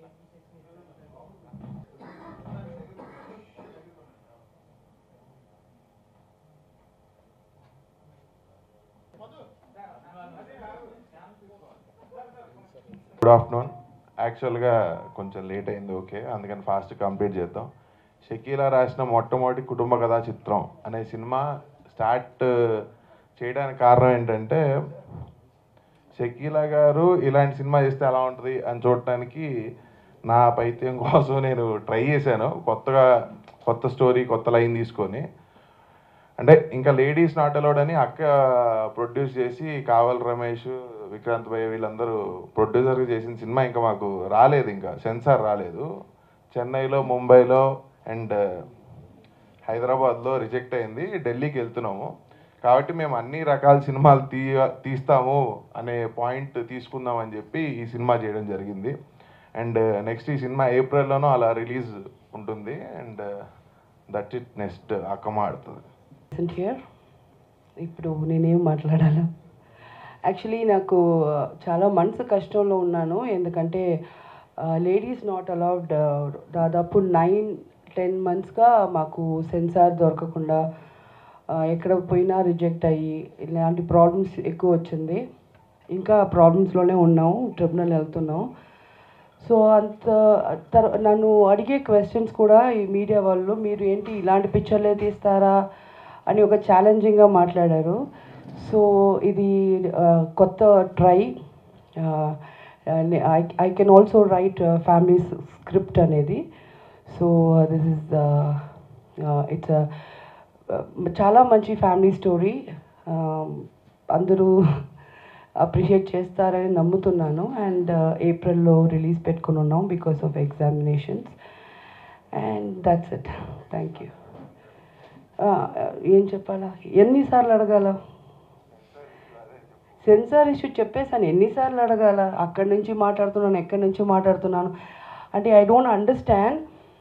Good afternoon యాక్చువల్గా కొంచెం late అయింది ఓకే అందుకని ఫాస్ట్ కంప్లీట్ చేద్దాం షకీలా రాసిన మొట్టమొదటి కుటుంబ కథా చిత్రం అనే సినిమా స్టార్ట్ చేయడానికి కారణం ఏంటంటే షకీలా గారు ఇలాంటి సినిమా చేస్తే ఎలా ఉంటుంది అని చూడటానికి నా పైత్యం కోసం నేను ట్రై చేశాను కొత్తగా కొత్త స్టోరీ కొత్త లైన్ తీసుకొని అంటే ఇంకా లేడీస్ నాట్ అలౌడ్ అని అక్క ప్రొడ్యూస్ చేసి కావల్ రమేష్ విక్రాంత్ భయ్య వీళ్ళందరూ ప్రొడ్యూసర్గా చేసిన సినిమా ఇంకా మాకు రాలేదు ఇంకా సెన్సార్ రాలేదు చెన్నైలో ముంబైలో అండ్ హైదరాబాద్లో రిజెక్ట్ అయింది ఢిల్లీకి వెళ్తున్నాము కాబట్టి మేము అన్ని రకాల సినిమాలు తీయ తీస్తాము అనే పాయింట్ తీసుకుందాం అని చెప్పి ఈ సినిమా చేయడం జరిగింది అండ్ నెక్స్ట్ ఈ సినిమా ఏప్రిల్లోనూ అలా రిలీజ్ ఉంటుంది and that it next Akkamma ఆడుతుంది ప్రజెంట్ హియర్ ఇప్పుడు నేనేం మాట్లాడాలా యాక్చువల్లీ నాకు ఆ, చాలా మనసు కష్టంలో ఉన్నాను ఎందుకంటే లేడీస్ నాట్ అలౌడ్ దాదాపు నైన్ టెన్ మంత్స్గా మాకు సెన్సార్ దొరకకుండా ఆ, ఎక్కడ పోయినా రిజెక్ట్ అయ్యి ఇలాంటి ప్రాబ్లమ్స్ ఎక్కువ వచ్చింది ఇంకా ప్రాబ్లమ్స్లోనే ఉన్నాము ట్రిబ్యునల్ వెళ్తున్నాం సో అంత తర్ నన్ను అడిగే క్వశ్చన్స్ కూడా ఈ మీడియా వాళ్ళు మీరు ఏంటి ఇలాంటి పిక్చర్లే తీస్తారా అని ఒక ఛాలెంజింగ్గా మాట్లాడారు సో ఇది ఆ, కొత్త try I can also write family script అనేది సో దిస్ ఇస్ ఇట్స్ చాలా మంచి ఫ్యామిలీ స్టోరీ అందరూ అప్రిషియేట్ చేస్తారని నమ్ముతున్నాను అండ్ ఏప్రిల్లో రిలీజ్ పెట్టుకుని ఉన్నాం because of examinations and that's it thank you ఏం చెప్పాలా ఎన్నిసార్లు అడగాల సెన్సార్ ఇష్యూ చెప్పేసాను ఎన్నిసార్లు అడగాల అక్కడి నుంచి మాట్లాడుతున్నాను ఎక్కడి నుంచి మాట్లాడుతున్నాను అంటే ఐ డోంట్ అండర్స్టాండ్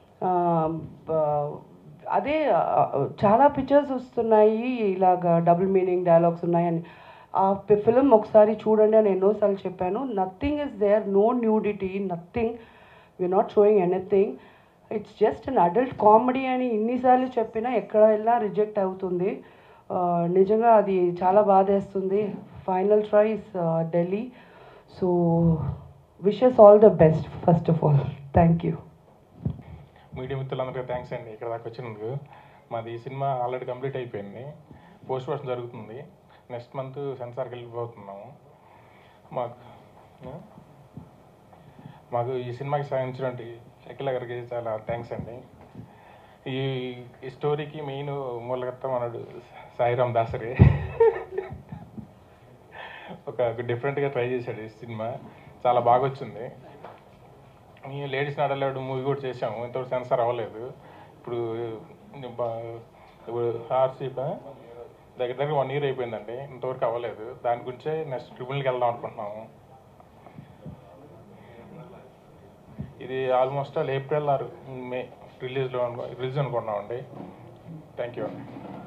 అదే ఆ, చాలా పిక్చర్స్ వస్తున్నాయి ఇలాగా డబుల్ మీనింగ్ డైలాగ్స్ ఉన్నాయని ఆ ఫిలిం ఒకసారి చూడండి అని ఎన్నోసార్లు చెప్పాను nothing is there no nudity nothing we not showing anything it's just an adult comedy అని ఇన్నిసార్లు చెప్పినా ఎక్కడ వెళ్ళినా రిజెక్ట్ అవుతుంది ఆ, నిజంగా అది చాలా బాధేస్తుంది final tries Delhi so wishes all the best first of all thank you media మిత్రులందరికీ థ్యాంక్స్ అండి ఇక్కడ దాకా వచ్చినందుకు మాది ఈ సినిమా ఆల్రెడీ కంప్లీట్ అయిపోయింది పోస్ట్ ప్రొడక్షన్ జరుగుతుంది నెక్స్ట్ మంత్ సెన్సార్కి వెళ్ళిపోతున్నాము మాకు ఆ? మాకు ఈ సినిమాకి సాధించినటువంటి షకిల గారికి చాలా థ్యాంక్స్ అండి ఈ ఈ స్టోరీకి మెయిన్ మూలకర్త మనడు సాయిరామ్ దాసరి ఒక డిఫరెంట్గా ట్రై చేశాడు ఈ సినిమా చాలా బాగా వచ్చింది మేము లేడీస్ నాడలేడు మూవీ కూడా చేసాము ఇంతవరకు సెన్సార్ అవ్వలేదు ఇప్పుడు బా- ఇప్పుడు ఆర్సీ దగ్గర దగ్గర వన్ ఇయర్ అయిపోయిందండి ఇంతవరకు అవ్వలేదు దాని గురించే నెక్స్ట్ ట్రిపుల్కి వెళ్దాం అనుకుంటున్నాము ఇది almost all April or May రిలీజ్లో రిలీజ్ అనుకుంటున్నామండి థ్యాంక్ యూ అండి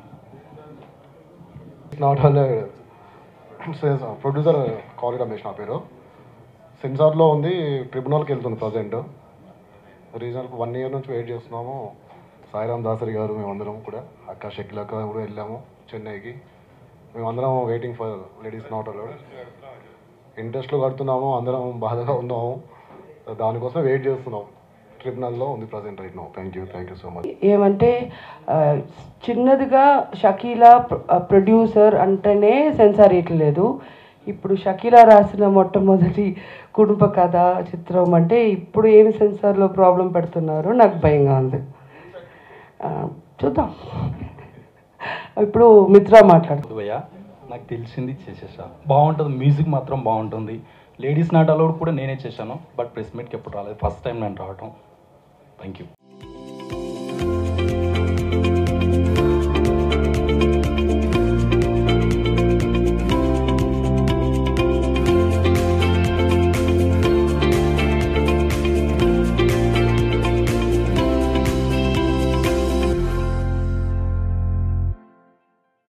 not hundred producer Kali Ramesh నా పేరు సెన్సార్లో ఉంది ట్రిబ్యునల్కి వెళ్తుంది ప్రజెంట్ రీజనల్ వన్ ఇయర్ నుంచి వెయిట్ చేస్తున్నాము సాయిరామ్ దాసరి గారు మేమందరం కూడా అక్క షకిల్ అక్క కూడా వెళ్ళాము చెన్నైకి మేమందరం waiting for ladies not allowed ఇంట్రెస్ట్లో కడుతున్నాము అందరం బాధగా ఉన్నాము దానికోసం వెయిట్ చేస్తున్నాం ట్రిబ్యునల్లో ఉంది present right now thank you thank you so much ఏమంటే ఆ, చిన్నదిగా షకీలా ప్రొడ్యూసర్ అంటేనే సెన్సార్ ఇట్లేదు ఇప్పుడు షకీలా రాసిన మొట్టమొదటి కుటుంబ కథ చిత్రం అంటే ఇప్పుడు ఏమి సెన్సార్లో ప్రాబ్లం పెడుతున్నారు నాకు భయంగా ఉంది ఆ, చూద్దాం ఇప్పుడు మిత్ర మాట్లాడు భయ్య నాకు తెలిసింది చేసేసా బాగుంటుంది మ్యూజిక్ మాత్రం బాగుంటుంది లేడీస్ నాట్ అలౌడ్ కూడా నేనే చేశాను బట్ ప్రెస్ మీట్కి ఎప్పుడు రాలేదు ఫస్ట్ టైం నేను రావటం థ్యాంక్ యూ